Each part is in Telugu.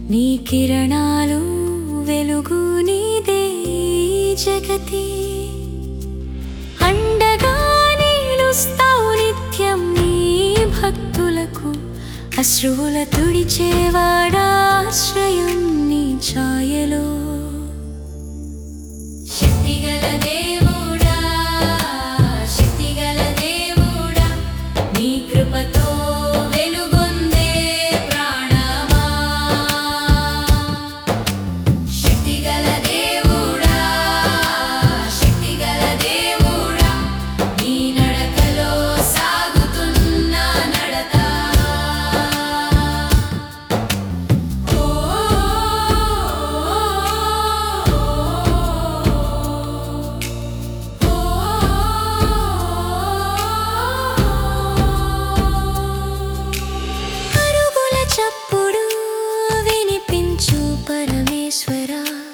నీ కిరణాలు వెలుగు నీదే ఈ జగతి అండగా నిలుస్తావు నిత్యం నీ భక్తులకు అశ్రువుల తుడిచేవాడా ఆశ్రయం నీ ఛాయలో శక్తిగల దేవుడా శక్తిగల దేవుడా నీ కృపతో వెలుగొందే ప్రాణమా శక్తిగల దేవుడా శక్తిగల దేవుడా నీ నడకలో సాగుతున్న నడత ఓ అరుగుల చప్పుడు వినిపించు పరమేశ్వర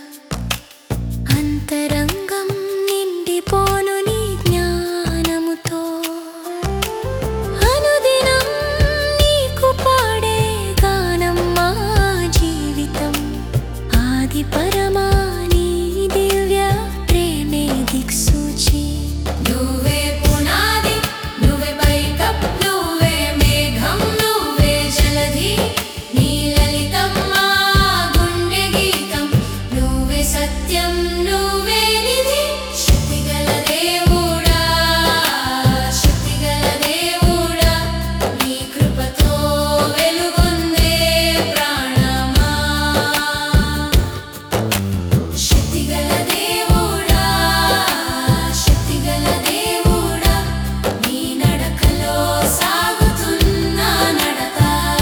అంతరంగం నిండిపోను నీ జ్ఞానముతో అనుదినం నీకు పాడే గానం మా జీవితం ఆది పరమా నీ దివ్య ప్రేమే దిక్సూచి నువ్వే పునాది నువ్వే పైకప్ నువ్వే మేఘం నువ్వే జలధి నీ లలితం మా గుండె గీతం నువ్వే సత్యం నువ్వే నిధి శక్తిగల దేవుడా శక్తిగల దేవుడా నీ కృపతో వెలుగొందే ప్రాణమా శక్తిగల దేవుడా శక్తిగల దేవుడా నీ నడకలో సాగుతున్న నడత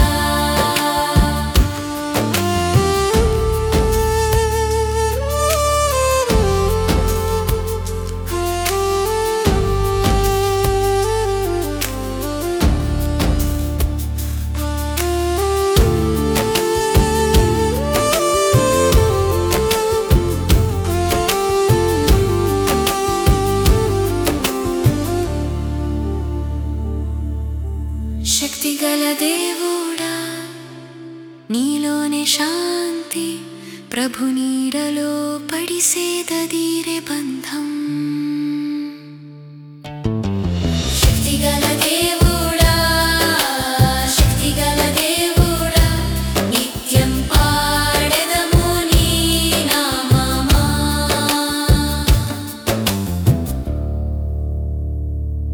శక్తిగల దేవుడా నీలోనే శాంతి ప్రభు నీడలో పడిసేదీరే బంధం